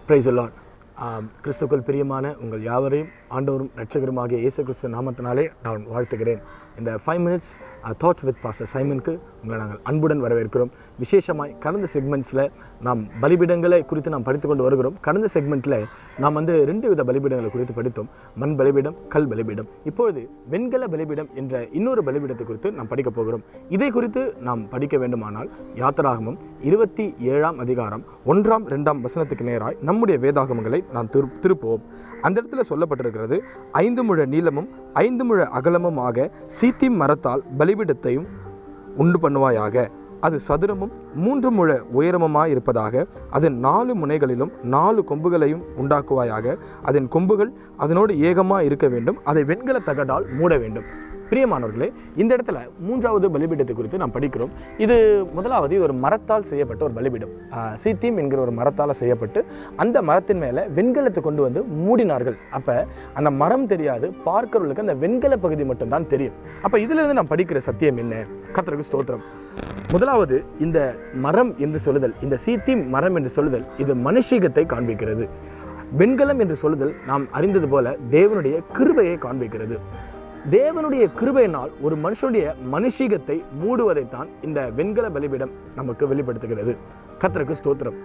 price Lord கிறிஸ்துக்குள் பிரியமான உங்கள் யாவரையும் ஆண்டவரும் ரட்சகருமாகிய இயேசு கிறிஸ்து நாமத்தினாலே நான் வாழ்த்துகிறேன் இந்த five minutes thought with pastor சைமனுக்கு உங்களை நாங்கள் அன்புடன் வரவேற்கிறோம் விசேஷமாய் கடந்த செக்மெண்ட்ஸில் நாம் பலிபீடங்களை குறித்து நாம் படித்து கொண்டு வருகிறோம் கடந்த செக்மெண்ட்டில் நாம் வந்து ரெண்டு வித பலிபீடங்களை குறித்து படித்தோம் மண் பலிபீடம் கல் பலிபீடம் இப்பொழுது வெண்கல பலிபீடம் என்ற இன்னொரு பலிபீடத்தை குறித்து நாம் படிக்க போகிறோம் இதை குறித்து நாம் படிக்க வேண்டுமானால் யாத்திராகமம் இருபத்தி ஏழாம் அதிகாரம் ஒன்றாம் ரெண்டாம் வசனத்துக்கு நேராய் நம்முடைய வேதாகமங்களை நாம் திரு திருப்புவோம் அந்த இடத்துல சொல்லப்பட்டிருக்கிறது ஐந்து முழ நீளமும் ஐந்து முழ அகலமும் ஆக சீத்திம் மரத்தால் பலிபீடத்தையும் உண்டு பண்ணுவாயாக அது சதுரமும் மூன்று முழ உயரமுமாய் இருப்பதாக அதன் நாலு முனைகளிலும் நாலு கொம்புகளையும் உண்டாக்குவாயாக அதன் கொம்புகள் அதனோடு ஏகமாக இருக்க வேண்டும் அதை வெண்கல தகடால் மூட வேண்டும் பிரியமானவர்களே இந்த இடத்துல மூன்றாவது பலிபீடத்தை குறித்து நாம் படிக்கிறோம் இது முதலாவது இது ஒரு மரத்தால் செய்யப்பட்ட ஒரு பலிபீடம் ஆஹ் சீத்திம் என்கிற ஒரு மரத்தால் செய்யப்பட்டு அந்த மரத்தின் மேலே வெண்கலத்தை கொண்டு வந்து மூடினார்கள் அப்போ அந்த மரம் தெரியாது பார்க்கிறவர்களுக்கு அந்த வெண்கல பகுதி மட்டும்தான் தெரியும் அப்போ இதிலிருந்து நாம் படிக்கிற சத்தியம் என்ன கர்த்தருக்கு ஸ்தோத்திரம் முதலாவது இந்த மரம் என்று சொல்லுதல் இந்த சீத்திம் மரம் என்று சொல்லுதல் இது மனுஷீகத்தை காண்பிக்கிறது வெண்கலம் என்று சொல்லுதல் நாம் அறிந்தது போல தேவனுடைய கிருபையை காண்பிக்கிறது தேவனுடைய கிருபையினால் ஒரு மனுஷனுடைய மனுஷீகத்தை மூடுவதைத்தான் இந்த வெண்கல பலிபீடம் நமக்கு வெளிப்படுத்துகிறது கர்த்தருக்கு ஸ்தோத்திரம்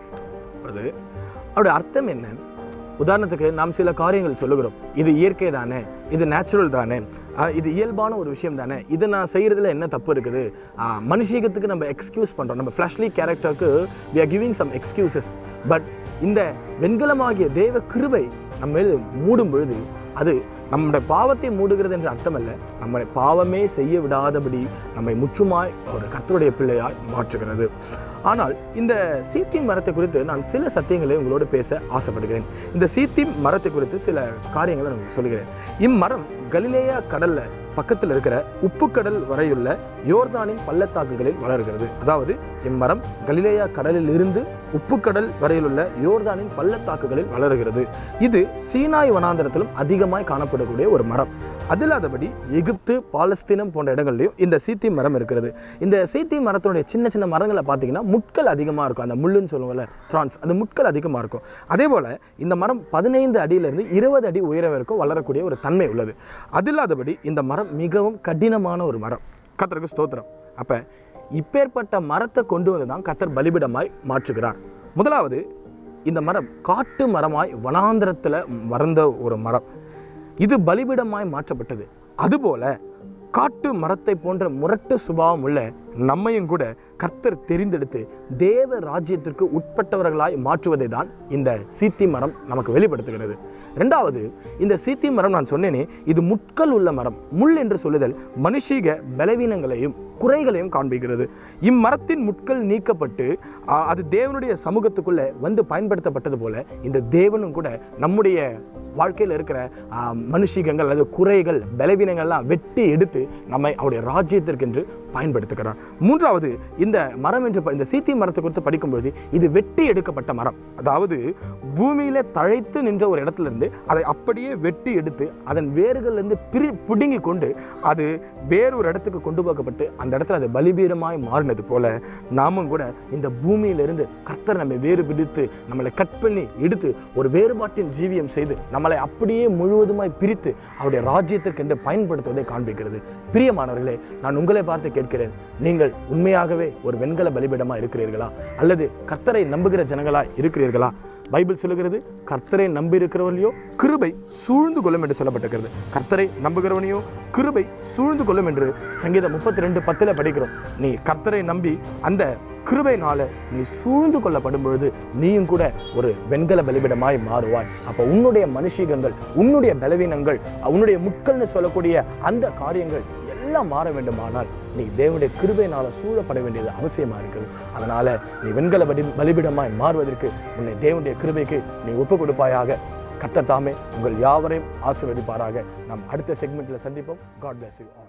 அது அவருடைய அர்த்தம் என்ன உதாரணத்துக்கு நாம் சில காரியங்கள் சொல்லுகிறோம் இது இயற்கை தானே இது நேச்சுரல் தானே ஆஹ் இது இயல்பான ஒரு விஷயம் தானே இதை நான் செய்கிறதுல என்ன தப்பு இருக்குது ஆஹ் மனுஷீகத்துக்கு நம்ம எக்ஸ்கியூஸ் பண்ணுறோம் நம்ம ஃப்ளஷ்லி கேரக்டருக்கு we are giving some excuses but இந்த வெண்கலமாகிய தேவ கிருபை நம்ம மேல் மூடும் பொழுது அது நம்முடைய பாவத்தை மூடுகிறது என்ற அர்த்தமல்ல நம்மை பாவமே செய்ய விடாதபடி நம்மை முற்றுமாய் ஒரு கர்த்தருடைய பிள்ளையாய் மாற்றுகிறது ஆனால் இந்த சீத்திம் மரத்தை குறித்து நான் சில சத்தியங்களை உங்களோடு பேச ஆசைப்படுகிறேன் இந்த சீத்திம் மரத்தை குறித்து சில காரியங்களை நான் உங்களுக்கு சொல்லுகிறேன் இம்மரம் கலிலேயா கடல்ல பக்கத்தில் இருக்கிற உப்புக்கடல் வரையுள்ள யோர்தானின் பள்ளத்தாக்குகளில் வளர்கிறது அதாவது இம்மரம் கலிலேயா கடலில் இருந்து உப்புக்கடல் வரையிலுள்ள யோர்தானின் பள்ளத்தாக்குகளில் வளருகிறது இது சீனாய் வனாந்தரத்திலும் அதிகமாய் காணப்படக்கூடிய ஒரு மரம் அதில்லாதபடி எகிப்து பாலஸ்தீனம் போன்ற இடங்கள்லையும் இந்த சீத்தி மரம் இருக்கிறது இந்த சீத்தி மரத்தினுடைய சின்ன சின்ன மரங்களை பார்த்தீங்கன்னா முட்கள் அதிகமாக இருக்கும் அந்த முள்ளுன்னு சொல்லுவோம்ல த்ரான்ஸ் அந்த முட்கள் அதிகமாக இருக்கும் அதே போல் இந்த மரம் பதினைந்து அடியிலிருந்து இருபது அடி உயரம் வரைக்கும் வளரக்கூடிய ஒரு தன்மை உள்ளது அதில்லாதபடி இந்த மரம் மிகவும் கடினமான ஒரு மரம் கத்தருக்கு ஸ்தோத்திரம் அப்போ இப்பேற்பட்ட மரத்தை கொண்டு வந்து தான் கத்தர் பலிபிடமாய் மாற்றுகிறார் முதலாவது இந்த மரம் காட்டு மரமாய் வனாந்திரத்தில் வளர்ந்த ஒரு மரம் இது பலிபிடமாய் மாற்றப்பட்டது அதுபோல காட்டு மரத்தை போன்ற முரட்டு சுபாவம் உள்ள நம்மையும் கூட கர்த்தர் தெரிந்தெடுத்து தேவ ராஜ்யத்திற்கு உட்பட்டவர்களாய் மாற்றுவதை தான் இந்த சீத்தி மரம் நமக்கு வெளிப்படுத்துகிறது ரெண்டாவது இந்த சீத்தி மரம் நான் சொன்னேனே இது முட்கள் உள்ள மரம் முள் என்று சொல்லுதல் மனுஷீக பலவீனங்களையும் குறைகளையும் காண்பிக்கிறது இம்மரத்தின் முட்கள் நீக்கப்பட்டு ஆ, அது தேவனுடைய சமூகத்துக்குள்ள வந்து பயன்படுத்தப்பட்டது போல இந்த தேவனும் கூட நம்முடைய வாழ்க்கையில் இருக்கிற ஆ, மனுஷீகங்கள் அல்லது குறைகள் பலவீனங்கள்லாம் வெட்டி எடுத்து நம்மை அவருடைய ராஜ்யத்திற்கென்று பயன்படுத்துகிறார் மூன்றாவது இந்த மரம் என்று ப- இந்த சீத்தி மரத்தை குறித்து படிக்கும்போது இது வெட்டி எடுக்கப்பட்ட மரம் அதாவது பூமியில தழைத்து நின்ற ஒரு இடத்துல இருந்து அதை அப்படியே வெட்டி எடுத்து அதன் வேர்கள்ல இருந்து பிரி பிடுங்கி கொண்டு அது வேறொரு இடத்துக்கு கொண்டு போகப்பட்டு அந்த இடத்துல அது பலிபீடமாய் மாறினது போல நாமும் கூட இந்த பூமியிலிருந்து கர்த்தர் நம்மை வேறு பிடித்து நம்மளை கட் பண்ணி எடுத்து ஒரு வேறுபாட்டின் ஜீவியம் செய்து நம்மளை அப்படியே முழுவதுமாய் பிரித்து அவருடைய ராஜ்யத்திற்கென்று பயன்படுத்துவதை காண்பிக்கிறது பிரியமானவர்களே நான் உங்களை பார்த்து கேட்கிறேன் நீங்கள் உண்மையாகவே ஒரு வெண்கல பலிபீடமா இருக்கிறீர்களா அல்லது கர்த்தரை நம்புகிற ஜனங்களா இருக்கிறீர்களா பைபிள் சொல்லுகிறது கர்த்தரை நம்பி இருக்கிறவர்களையோ கிருபை சூழ்ந்து கொள்ளும் என்று சொல்லப்பட்டிருக்கிறது கர்த்தரை நம்புகிறவனையோ கிருபை சூழ்ந்து கொள்ளும் என்று சங்கீதம் முப்பத்தி ரெண்டு பத்துல படிக்கிறோம் நீ கர்த்தரை நம்பி அந்த கிருபைனால நீ சூழ்ந்து கொள்ளப்படும் பொழுது நீயும் கூட ஒரு வெண்கல பலிபிடமாய் மாறுவாய் அப்போ உன்னுடைய மனுஷீகங்கள் உன்னுடைய பலவீனங்கள் உன்னுடைய முட்கள்னு சொல்லக்கூடிய அந்த காரியங்கள் எல்லாம் மாற வேண்டுமானால் நீ தேவனுடைய கிருபையினால சூழப்பட வேண்டியது அவசியமா இருக்குது அதனால நீ வெண்கல பலி பலிபிடமாய் மாறுவதற்கு உன்னை தேவனுடைய கிருபைக்கு நீ ஒப்பு கொடுப்பாயாக கர்த்தர் தாமே உங்கள் யாவரையும் ஆசீர்வதிப்பாராக நாம் அடுத்த செக்மெண்ட்ல சந்திப்போம் காட் bless you all